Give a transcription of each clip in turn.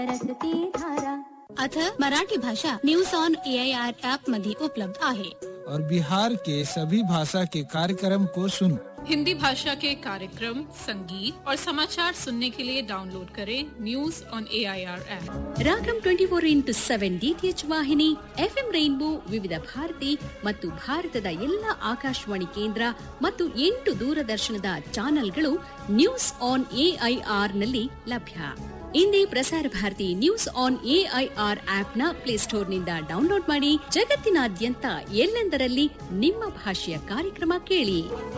सरस्वती धारा अथ मराठी भाषा news on A I R app मध्ये उपलब्ध आहे और बिहार के सभी भाषा के कार्यक्रम को सुनो हिंदी भाषा के कार्यक्रम संगीत और समाचार सुनने के लिए डाउनलोड करें news on A I R app Raagam twenty four into seven DTH ವಾಹಿನಿ ಎಫ್ಎಂ ರೈನ್ಬೋ ವಿವಿಧ ಭಾರತಿ ಮತ್ತು ಭಾರತದ ಎಲ್ಲ ಆಕಾಶವಾಣಿ ಕೇಂದ್ರ ಮತ್ತು ಎಂಟು ದೂರದರ್ಶನದ ಚಾನೆಲ್ಗಳು ನ್ಯೂಸ್ ಆನ್ ಎಐಆರ್ ನಲ್ಲಿ ಲಭ್ಯ ಇಂದೇ Prasar Bharati news on AIR ಆಪ್ನ ಪ್ಲೇಸ್ಟೋರ್ನಿಂದ ಡೌನ್ಲೋಡ್ ಮಾಡಿ ಜಗತ್ತಿನಾದ್ಯಂತ ಎಲ್ಲೆಂದರಲ್ಲಿ ನಿಮ್ಮ ಭಾಷೆಯ ಕಾರ್ಯಕ್ರಮ ಕೇಳಿ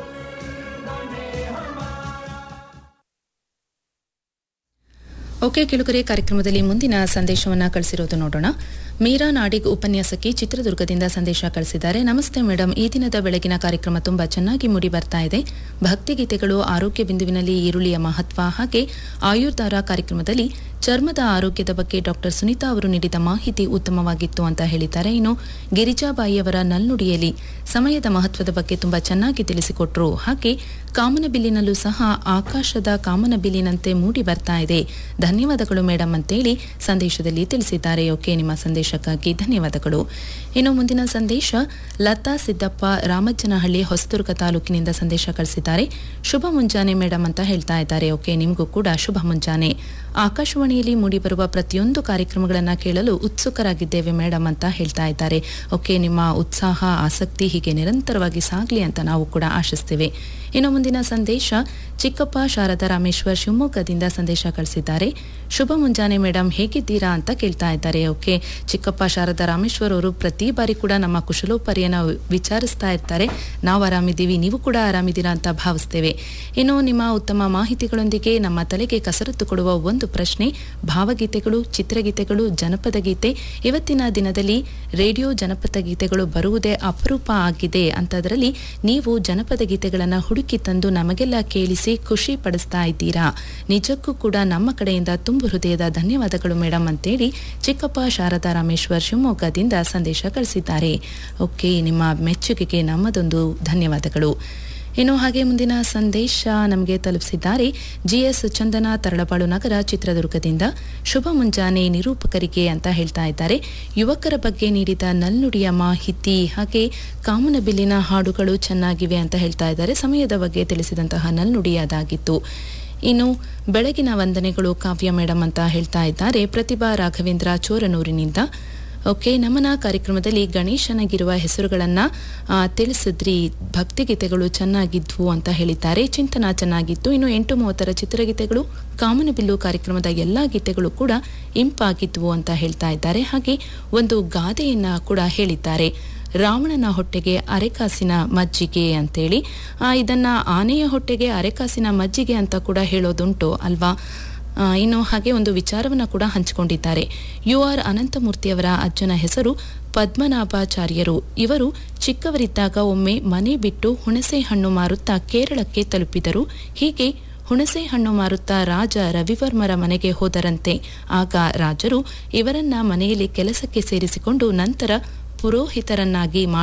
ಓಕೆ ಕೆಳಗರೆ ಕಾರ್ಯಕ್ರಮದಲ್ಲಿ ಮುಂದಿನ ಸಂದೇಶವನ್ನ ಕಳಿಸಿರೋದು ನೋಡೋಣ ಮೀರಾ ನಾಡಿಗ್ ಉಪನ್ಯಾಸಕಿ ಚಿತ್ರದುರ್ಗದಿಂದ ಸಂದೇಶ ಕಳಿಸಿದ್ದಾರೆ ನಮಸ್ತೆ ಮೇಡಮ್ ಈ ದಿನದ ಬೆಳಗಿನ ಕಾರ್ಯಕ್ರಮ ತುಂಬಾ ಚೆನ್ನಾಗಿ ಮೂಡಿ ಬರ್ತಾ ಇದೆ ಭಕ್ತಿಗೀತೆಗಳು ಆರೋಗ್ಯ ಬಿಂದುವಿನಲ್ಲಿ ಈರುಳ್ಳಿಯ ಮಹತ್ವ ಹಾಗೆ ಆಯುರ್ಧಾರ ಕಾರ್ಯಕ್ರಮದಲ್ಲಿ ಚರ್ಮದ ಆರೋಗ್ಯದ ಬಗ್ಗೆ ಡಾಕ್ಟರ್ ಸುನೀತಾ ಅವರು ನೀಡಿದ ಮಾಹಿತಿ ಉತ್ತಮವಾಗಿತ್ತು ಅಂತ ಹೇಳಿದ್ದಾರೆ ಇನ್ನು ಗಿರಿಜಾಬಾಯಿಯವರ ನಲ್ನುಡಿಯಲ್ಲಿ ಸಮಯದ ಮಹತ್ವದ ಬಗ್ಗೆ ತುಂಬಾ ಚೆನ್ನಾಗಿ ತಿಳಿಸಿಕೊಟ್ರು ಹಾಗೆ ಕಾಮನಬಿಲ್ಲಿನಲ್ಲೂ ಸಹ ಆಕಾಶದ ಕಾಮನಬಿಲ್ಲಿನಂತೆ ಮೂಡಿ ಬರ್ತಾ ಇದೆ ಧನ್ಯವಾದಗಳು ಮೇಡಮ್ ಅಂತೇಳಿ ಸಂದೇಶದಲ್ಲಿ ತಿಳಿಸಿದ್ದಾರೆ ಓಕೆ ನಿಮ್ಮ ಸಂದೇಶಕ್ಕಾಗಿ ಧನ್ಯವಾದಗಳು ಇನ್ನು ಮುಂದಿನ ಸಂದೇಶ ಲತಾ ಸಿದ್ದಪ್ಪ ರಾಮಜ್ಜನಹಳ್ಳಿ ಹೊಸದುರ್ಗ ತಾಲೂಕಿನಿಂದ ಸಂದೇಶ ಕಳಿಸಿದ್ದಾರೆ ಶುಭ ಮುಂಜಾನೆ ಮೇಡಮ್ ಅಂತ ಹೇಳ್ತಾ ಇದ್ದಾರೆ ಓಕೆ ನಿಮಗೂ ಕೂಡ ಶುಭ ಮುಂಜಾನೆ ಆಕಾಶವಾಣಿಯಲ್ಲಿ ಮೂಡಿಬರುವ ಪ್ರತಿಯೊಂದು ಕಾರ್ಯಕ್ರಮಗಳನ್ನು ಕೇಳಲು ಉತ್ಸುಕರಾಗಿದ್ದೇವೆ ಮೇಡಮ್ ಅಂತ ಹೇಳ್ತಾ ಇದ್ದಾರೆ ಓಕೆ ನಿಮ್ಮ ಉತ್ಸಾಹ ಆಸಕ್ತಿ ಹೀಗೆ ನಿರಂತರವಾಗಿ ಸಾಗಲಿ ಅಂತ ನಾವು ಕೂಡ ಆಶಿಸ್ತೇವೆ ಇನ್ನು ಮುಂದಿನ ಸಂದೇಶ ಚಿಕ್ಕಪ್ಪ ಶಾರದಾ ರಾಮೇಶ್ವರ್ ಶಿವಮೊಗ್ಗದಿಂದ ಸಂದೇಶ ಕಳಿಸಿದ್ದಾರೆ ಶುಭ ಮುಂಜಾನೆ ಮೇಡಮ್ ಹೇಗಿದ್ದೀರಾ ಅಂತ ಕೇಳ್ತಾ ಇದ್ದಾರೆ ಓಕೆ ಚಿಕ್ಕಪ್ಪ ಶಾರದಾ ರಾಮೇಶ್ವರ್ ಅವರು ಪ್ರತಿ ಬಾರಿ ಕೂಡ ನಮ್ಮ ಕುಶಲೋಪರಿಯನ್ನ ವಿಚಾರಿಸ್ತಾ ಇರ್ತಾರೆ ನಾವು ಆರಾಮಿದ್ದೀವಿ ನೀವು ಕೂಡ ಆರಾಮಿದ್ದೀರಾ ಅಂತ ಭಾವಿಸ್ತೇವೆ ಇನ್ನು ನಿಮ್ಮ ಉತ್ತಮ ಮಾಹಿತಿಗಳೊಂದಿಗೆ ನಮ್ಮ ತಲೆಗೆ ಕಸರತ್ತು ಕೊಡುವ ಒಂದು ಪ್ರಶ್ನೆ ಭಾವಗೀತೆಗಳು ಚಿತ್ರಗೀತೆಗಳು ಜನಪದ ಗೀತೆ ಇವತ್ತಿನ ದಿನದಲ್ಲಿ ರೇಡಿಯೋ ಜನಪದ ಗೀತೆಗಳು ಬರುವುದೇ ಅಪರೂಪ ಆಗಿದೆ ಅಂತದರಲ್ಲಿ ನೀವು ಜನಪದ ಗೀತೆಗಳನ್ನು ಹುಡುಕಿ ತಂದು ನಮಗೆಲ್ಲ ಕೇಳಿಸಿ ಖುಷಿ ಪಡಿಸ್ತಾ ಇದ್ದೀರಾ ನಿಜಕ್ಕೂ ಕೂಡ ನಮ್ಮ ಕಡೆಯಿಂದ ತುಂಬು ಹೃದಯದ ಧನ್ಯವಾದಗಳು ಮೇಡಮ್ ಅಂತೇಳಿ ಚಿಕ್ಕಪ್ಪ ಶಾರದಾ ರಾಮೇಶ್ವರ್ ಶಿವಮೊಗ್ಗದಿಂದ ಸಂದೇಶ ಕಳಿಸಿದ್ದಾರೆ ಓಕೆ ನಿಮ್ಮ ಮೆಚ್ಚುಗೆಗೆ ನಮ್ಮದೊಂದು ಧನ್ಯವಾದಗಳು ಇನ್ನು ಹಾಗೆ ಮುಂದಿನ ಸಂದೇಶ ನಮಗೆ ತಲುಪಿಸಿದ್ದಾರೆ ಜಿಎಸ್ ಚಂದನ ತರಳಬಾಳು ನಗರ ಚಿತ್ರದುರ್ಗದಿಂದ ಶುಭ ಮುಂಜಾನೆ ನಿರೂಪಕರಿಗೆ ಅಂತ ಹೇಳ್ತಾ ಇದ್ದಾರೆ ಯುವಕರ ಬಗ್ಗೆ ನೀಡಿದ ನಲ್ನುಡಿಯ ಮಾಹಿತಿ ಹಾಗೆ ಕಾಮನಬಿಲ್ಲಿನ ಹಾಡುಗಳು ಚೆನ್ನಾಗಿವೆ ಅಂತ ಹೇಳ್ತಾ ಇದ್ದಾರೆ ಸಮಯದ ಬಗ್ಗೆ ತಿಳಿಸಿದಂತಹ ನಲ್ನುಡಿ ಅದಾಗಿತ್ತು ಇನ್ನು ಬೆಳಗಿನ ವಂದನೆಗಳು ಕಾವ್ಯ ಮೇಡಮ್ ಅಂತ ಹೇಳ್ತಾ ಇದ್ದಾರೆ ಪ್ರತಿಭಾ ರಾಘವೇಂದ್ರ ಚೋರನೂರಿನಿಂದ ಓಕೆ ನಮನ ಕಾರ್ಯಕ್ರಮದಲ್ಲಿ ಗಣೇಶನಿಗಿರುವ ಹೆಸರುಗಳನ್ನ ಆ, ತಿಳಿಸಿದ್ರಿ ಭಕ್ತಿಗೀತೆಗಳು ಚೆನ್ನಾಗಿದ್ವು ಅಂತ ಹೇಳಿದ್ದಾರೆ ಚಿಂತನ ಚೆನ್ನಾಗಿತ್ತು ಇನ್ನು ಎಂಟು ಮೂವತ್ತರ ಚಿತ್ರಗೀತೆಗಳು ಕಾಮನಬಿಲ್ಲು ಕಾರ್ಯಕ್ರಮದ ಎಲ್ಲಾ ಗೀತೆಗಳು ಕೂಡ ಇಂಪಾಗಿದ್ವು ಅಂತ ಹೇಳ್ತಾ ಇದ್ದಾರೆ ಹಾಗೆ ಒಂದು ಗಾದೆಯನ್ನ ಕೂಡ ಹೇಳಿದ್ದಾರೆ ರಾವಣನ ಹೊಟ್ಟೆಗೆ ಅರೆಕಾಸಿನ ಮಜ್ಜಿಗೆ ಅಂತೇಳಿ ಆ, ಇದನ್ನ ಆನೆಯ ಹೊಟ್ಟೆಗೆ ಅರೆಕಾಸಿನ ಮಜ್ಜಿಗೆ ಅಂತ ಕೂಡ ಹೇಳೋದುಂಟು ಅಲ್ವಾ ಆ, ಇನ್ನು ಹಾಗೆ ಒಂದು ವಿಚಾರವನ್ನ ಕೂಡ ಹಂಚಿಕೊಂಡಿದ್ದಾರೆ ಯು ಆರ್ ಅನಂತಮೂರ್ತಿಯವರ ಅಜ್ಜನ ಹೆಸರು ಪದ್ಮನಾಭಾಚಾರ್ಯರು ಇವರು ಚಿಕ್ಕವರಿದ್ದಾಗ ಒಮ್ಮೆ ಮನೆ ಬಿಟ್ಟು ಹುಣಸೆ ಹಣ್ಣು ಮಾರುತ್ತಾ ಕೇರಳಕ್ಕೆ ತಲುಪಿದರು ಹೀಗೆ ಹುಣಸೆ ಹಣ್ಣು ಮಾರುತ್ತಾ ರಾಜ ರವಿವರ್ಮರ ಮನೆಗೆ ಹೋದರಂತೆ ಆಗ ರಾಜರು ಇವರನ್ನ ಮನೆಯಲ್ಲಿ ಕೆಲಸಕ್ಕೆ ಸೇರಿಸಿಕೊಂಡು ನಂತರ ಪುರೋಹಿತರನ್ನಾಗಿ ಮಾಡಿ